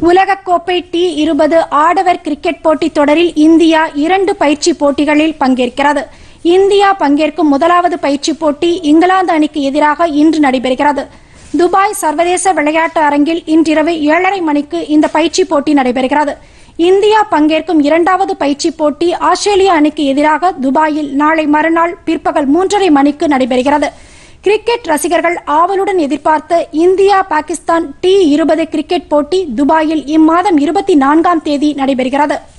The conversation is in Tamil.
உலகக்கோப்பை டி இருபது ஆடவர் கிரிக்கெட் போட்டித் தொடரில் இந்தியா இரண்டு பயிற்சி போட்டிகளில் பங்கேற்கிறது இந்தியா பங்கேற்கும் முதலாவது பயிற்சி போட்டி இங்கிலாந்து அணிக்கு எதிராக இன்று நடைபெறுகிறது துபாய் சர்வதேச விளையாட்டு அரங்கில் இன்றிரவு ஏழரை மணிக்கு இந்த பயிற்சி போட்டி நடைபெறுகிறது இந்தியா பங்கேற்கும் இரண்டாவது பயிற்சி போட்டி ஆஸ்திரேலியா அணிக்கு எதிராக துபாயில் நாளை மறுநாள் பிற்பகல் மூன்றரை மணிக்கு நடைபெறுகிறது கிரிக்கெட் ரசிகர்கள் ஆவலுடன் எதிர்பார்த்த இந்தியா பாகிஸ்தான் டி இருபது கிரிக்கெட் போட்டி துபாயில் இம்மாதம் இருபத்தி நான்காம் தேதி நடைபெறுகிறது